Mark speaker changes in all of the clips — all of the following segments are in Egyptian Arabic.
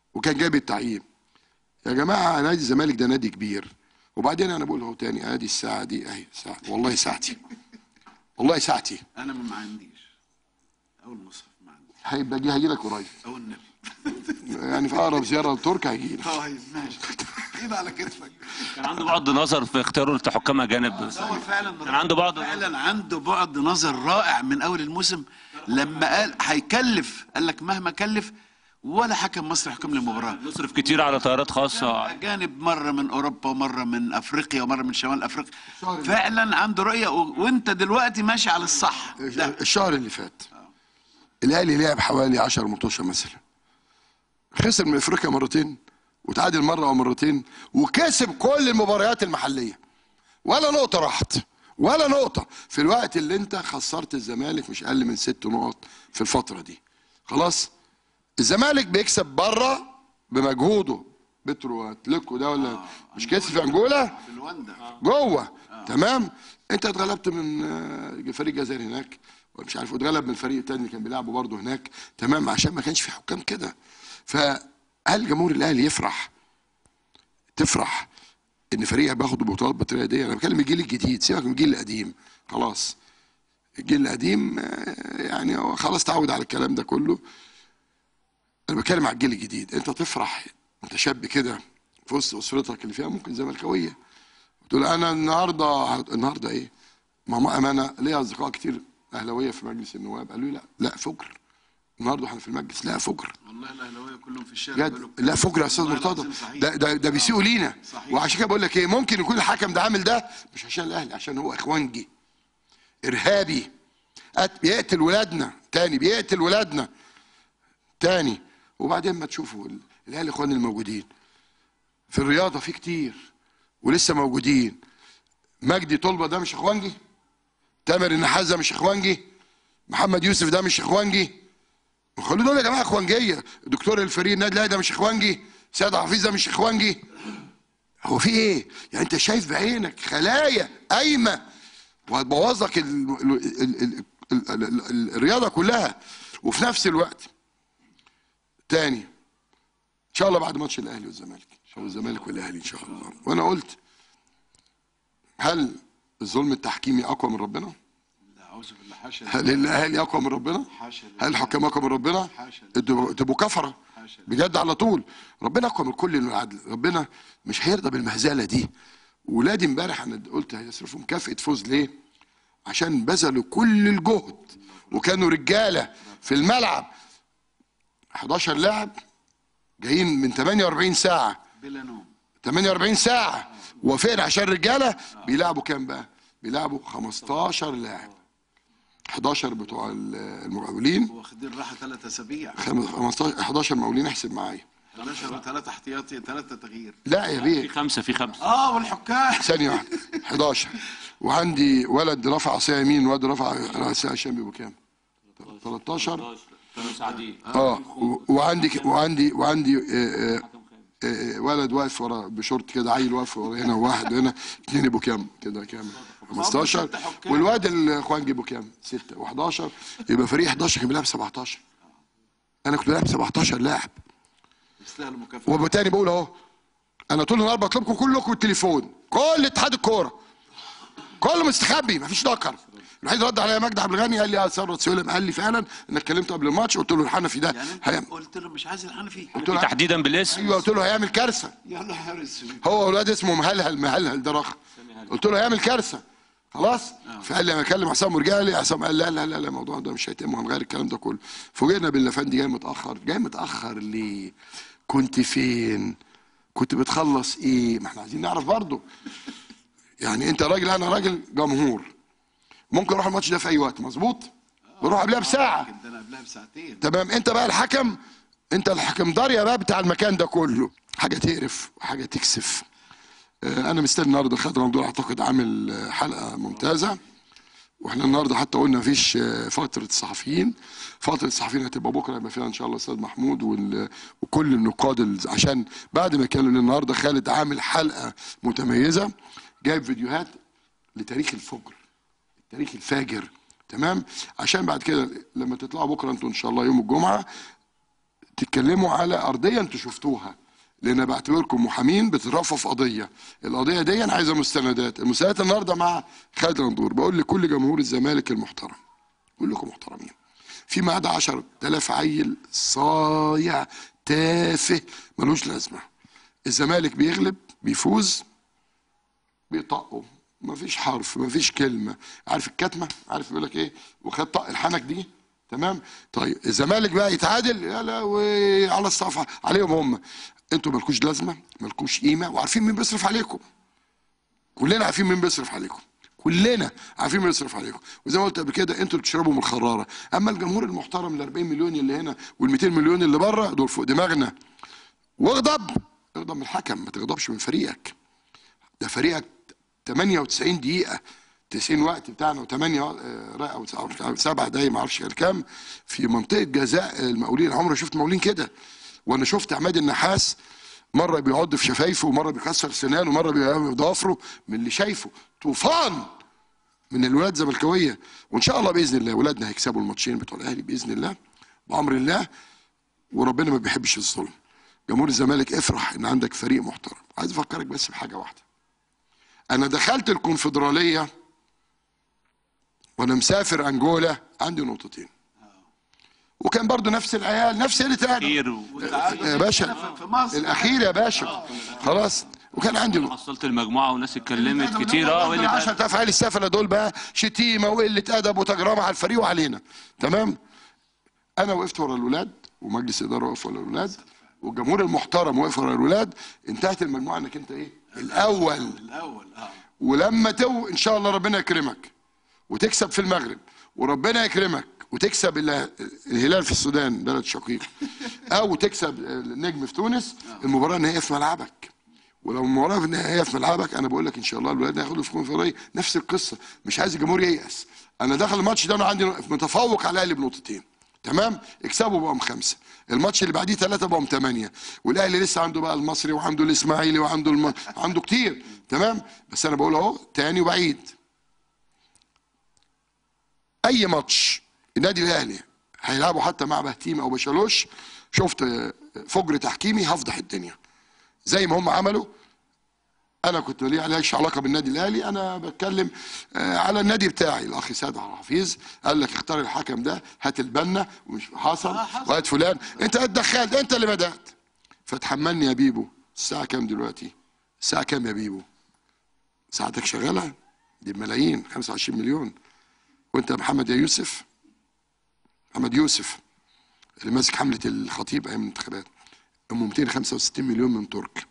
Speaker 1: وكان جايب التعيين يا جماعه نادي الزمالك ده نادي كبير وبعدين انا بقول اهو تاني ادي الساعه دي اهي ساعة والله ساعتي والله ساعتي
Speaker 2: انا ما عنديش او المصحف ما عندي
Speaker 1: هيبقى جه هيجي لك قريب
Speaker 2: او النبي
Speaker 1: يعني في اقرب زياره لتركيا هيجي لك
Speaker 2: طيب ماشي ايد على كتفك
Speaker 3: كان عنده بعد نظر في اختياره لحكام اجانب
Speaker 2: هو فعلا
Speaker 3: كان عنده بعد
Speaker 2: فعلا عنده بعد نظر رائع من اول الموسم لما قال هيكلف قال لك مهما كلف ولا حكم مصري حكم لي مباراه
Speaker 3: نصرف كتير على طيارات خاصه
Speaker 2: اجانب مره من اوروبا ومره من افريقيا ومره من شمال افريقيا فعلا عنده رؤيه و... وانت دلوقتي ماشي على الصح ده
Speaker 1: الشهر اللي فات الاهلي لعب حوالي 10 ماتشات مثلا خسر من افريقيا مرتين وتعادل مره او مرتين وكسب كل المباريات المحليه ولا نقطه راحت ولا نقطه في الوقت اللي انت خسرت الزمالك مش اقل من ست نقط في الفتره دي خلاص الزمالك بيكسب بره بمجهوده بترو اتلتيكو ده ولا مش كسب في انجولا
Speaker 2: في لواندا
Speaker 1: جوه تمام انت اتغلبت من آه، فريق الجزائر هناك مش عارف اتغلب من الفريق التاني اللي كان بيلعبه برضه هناك تمام عشان ما كانش في حكام كده فهل جمهور الاهلي يفرح تفرح ان فريقك بياخد بطولات بالطريقه دي انا بتكلم الجيل الجديد سيبك من الجيل القديم خلاص الجيل القديم آه، يعني هو خلاص تعود على الكلام ده كله انا بتكلم على الجيل الجديد انت تفرح انت شاب كده في وسط اسرتك اللي فيها ممكن زملكاويه تقول انا النهارده النهارده ايه؟ ماما امانه ليا اصدقاء كتير اهلاويه في مجلس النواب قالوا لي لا لا فجر النهارده احنا في المجلس لا فجر
Speaker 2: والله الاهلاويه كلهم في الشارع
Speaker 1: بجد
Speaker 2: بيقولوا
Speaker 1: لا فجر يا استاذ
Speaker 2: والله
Speaker 1: مرتضى
Speaker 2: العظيم صحيح.
Speaker 1: ده ده ده بيسيئوا لينا
Speaker 2: صحيح.
Speaker 1: وعشان كده بقول لك ايه ممكن يكون الحكم ده عامل ده مش عشان الاهلي عشان هو اخوانجي ارهابي قت- بيقتل ولادنا تاني بيقتل ولادنا تاني وبعدين ما تشوفوا ال- الاهلي اخوان الموجودين في الرياضه في كتير ولسه موجودين مجدي طلبه ده مش اخوانجي تامر النحاس ده مش اخوانجي محمد يوسف ده مش اخوانجي خلوا دول يا جماعه اخوانجيه الدكتور الفريق النادي الاهلي ده مش اخوانجي سيد حفيظ ده مش اخوانجي هو في ايه يعني انت شايف بعينك خلايا قايمه وهتبوظ لك ال- ال- ال- ال- ال- ال- ال- الرياضه كلها وفي نفس الوقت تاني ان شاء الله بعد ماتش الاهلي والزمالك ان شاء الله الزمالك والاهلي ان شاء الله وانا قلت هل الظلم التحكيمي اقوى من ربنا؟
Speaker 2: لا اعوذ بالله حاشا
Speaker 1: هل الاهلي اقوى من ربنا؟
Speaker 2: حاشا لله.
Speaker 1: هل الحكام اقوى من ربنا؟
Speaker 2: حاشا لله.
Speaker 1: تبقوا تبقوا كفره
Speaker 2: حاشا
Speaker 1: بجد على طول ربنا اقوى من كل العدل ربنا مش هيرضى بالمهزله دي ولادي امبارح انا قلت هيصرفوا مكافاه فوز ليه؟ عشان بذلوا كل الجهد وكانوا رجاله في الملعب 11 لاعب جايين من 48 ساعه
Speaker 2: بلا نوم
Speaker 1: 48 ساعة وفين عشان رجالة بيلعبوا كام بقى؟ بيلعبوا 15 لاعب 11 بتوع ال- المقاولين
Speaker 2: واخدين راحه ثلاث اسابيع
Speaker 1: خم- 15 11 مقاولين احسب معايا
Speaker 2: 11 وثلاثه احتياطي ثلاثه تغيير
Speaker 1: لا يا
Speaker 3: في
Speaker 1: بيه
Speaker 3: خمسه في خمسه
Speaker 2: اه والحكام
Speaker 1: ثانية واحدة 11 وعندي ولد رفع عصاية يمين وولد رفع عصاية شمال بكام؟ 13
Speaker 3: سعدين
Speaker 1: اه و- وعندي ك- وعندي وعندي آه، آه، آه، ولد واقف ورا بشورت كده عيل واقف ورا هنا وواحد هنا اثنين يبقوا كام كده كام 15
Speaker 2: ستة حكام.
Speaker 1: والواد الاخوان جيبوا كام 6 و11 يبقى فريق 11 كان بيلعب 17 انا كنت بلعب 17 لاعب
Speaker 2: يستاهلوا مكافاه
Speaker 1: وبالتالي بقول اهو انا طول النهار بطلبكم كلكم التليفون كل اتحاد الكوره كله مستخبي مفيش دكر الوحيد رد عليا مجدي عبد الغني قال لي يا ثروت سويلم قال لي فعلا انك كلمته قبل الماتش قلت له الحنفي ده
Speaker 2: يعني انت
Speaker 1: هيعمل
Speaker 2: قلت له مش عايز الحنفي
Speaker 1: قلت له
Speaker 3: تحديدا بالاسم
Speaker 1: ايوه قلت له هيعمل كارثه
Speaker 2: يلا حارس
Speaker 1: هو اولاد اسمه مهلهل مهلهل ده رخ قلت له هيعمل كارثه خلاص فقال لي انا اكلم عصام ورجالي عصام قال لا لا لا لا الموضوع ده مش هيتم وهنغير الكلام ده كله فوجئنا باللفندي جاي متاخر جاي متاخر ليه كنت فين كنت بتخلص ايه ما احنا عايزين نعرف برضه يعني انت راجل انا راجل جمهور ممكن اروح الماتش ده في اي وقت مظبوط بروح قبلها بساعه
Speaker 2: ده انا قبلها بساعتين
Speaker 1: تمام انت بقى الحكم انت الحكم ضارية بقى بتاع المكان ده كله حاجه تقرف وحاجه تكسف اه، انا مستني النهارده خالد رمضان اعتقد عامل اه، حلقه ممتازه واحنا النهارده حتى قلنا مفيش اه، فتره الصحفيين فتره الصحفيين هتبقى بكره يبقى فيها ان شاء الله استاذ محمود وال- وكل النقاد ال- عشان بعد ما كانوا النهارده خالد عامل حلقه متميزه جايب فيديوهات لتاريخ الفجر التاريخ الفاجر تمام عشان بعد كده لما تطلعوا بكره انتوا ان شاء الله يوم الجمعه بتتكلموا على ارضيه انتوا شفتوها لان أنا بعتبركم محامين بتترفعوا في قضيه القضيه دي عايزه مستندات المستندات النهارده مع خالد غندور بقول لكل جمهور الزمالك المحترم كلكم محترمين في ما عدا 10000 عيل صايع تافه ملوش لازمه الزمالك بيغلب بيفوز بيطقوا مفيش حرف مفيش كلمه عارف الكتمه عارف يقول لك ايه وخد طق الحنك دي تمام طيب الزمالك بقى يتعادل يا لهوي على الصفحه عليهم هم انتوا مالكوش لازمه مالكوش قيمه وعارفين مين بيصرف عليكم كلنا عارفين مين بيصرف عليكم كلنا عارفين مين بيصرف عليكم وزي ما قلت قبل كده انتوا اللي بتشربوا من الخراره اما الجمهور المحترم ال 40 مليون اللي هنا وال 200 مليون اللي بره دول فوق دماغنا واغضب اغضب من الحكم ما تغضبش من فريقك ده فريقك 98 دقيقة 90 وقت بتاعنا و8 او 7 دقايق ما اعرفش كان كام في منطقة جزاء المقاولين عمري شفت مقاولين كده وانا شفت عماد النحاس مرة بيعض في شفايفه ومرة بيكسر سنانه ومرة بيضافره من اللي شايفه طوفان من الولاد الزملكاويه وان شاء الله باذن الله ولادنا هيكسبوا الماتشين بتوع الاهلي باذن الله بامر الله وربنا ما بيحبش الظلم جمهور الزمالك افرح ان عندك فريق محترم عايز افكرك بس بحاجه واحده انا دخلت الكونفدراليه وانا مسافر انجولا عندي نقطتين وكان برضو نفس العيال نفس اللي اتقال
Speaker 3: كتير و-
Speaker 1: يا باشا
Speaker 2: في مصر
Speaker 1: الاخير يا باشا خلاص وكان عندي نقطة.
Speaker 3: وصلت المجموعه وناس اتكلمت كتير اه واللي
Speaker 1: 10000 عيل السفله دول بقى شتيمه وقله ادب وتجربه على الفريق وعلينا تمام انا وقفت ورا الولاد ومجلس الاداره وقف ورا الولاد والجمهور المحترم وقف ورا الولاد انتهت المجموعه انك انت ايه الاول
Speaker 2: الاول اه
Speaker 1: ولما تو ان شاء الله ربنا يكرمك وتكسب في المغرب وربنا يكرمك وتكسب ال- الهلال في السودان بلد شقيق او تكسب النجم في تونس المباراه النهائيه في ملعبك ولو المباراه في النهائيه في ملعبك انا بقول لك ان شاء الله الولاد هياخدوا في كونفدراليه نفس القصه مش عايز الجمهور ييأس انا داخل الماتش ده انا عندي متفوق على الاهلي بنقطتين تمام اكسبوا بقوا خمسه الماتش اللي بعديه ثلاثه بقوا ثمانيه والاهلي لسه عنده بقى المصري وعنده الاسماعيلي وعنده الم... عنده كتير تمام بس انا بقول اهو تاني وبعيد اي ماتش النادي الاهلي هيلعبوا حتى مع بهتيم او بشالوش شفت آه، فجر تحكيمي هفضح الدنيا زي ما هم عملوا انا كنت لي عليش علاقه بالنادي الاهلي انا بتكلم آه، على النادي بتاعي الاخ سيد عبد الحفيظ قال لك اختار الحكم ده هات البنا ومش حصل وهات فلان انت اتدخلت انت اللي بدات فتحملني يا بيبو الساعه كام دلوقتي الساعه كام يا بيبو ساعتك شغاله دي بملايين 25 مليون وانت يا محمد يا يوسف محمد يوسف اللي ماسك حمله الخطيب ايام الانتخابات امه 265 مليون من ترك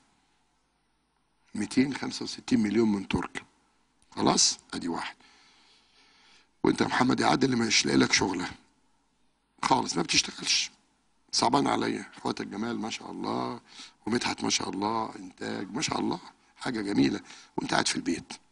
Speaker 1: 265 مليون من ترك خلاص ادي واحد وانت يا محمد يا عادل اللي مش لاقي لك شغله خالص ما بتشتغلش صعبان عليا اخواتك جمال ما شاء الله ومدحت ما شاء الله انتاج ما شاء الله حاجه جميله وانت قاعد في البيت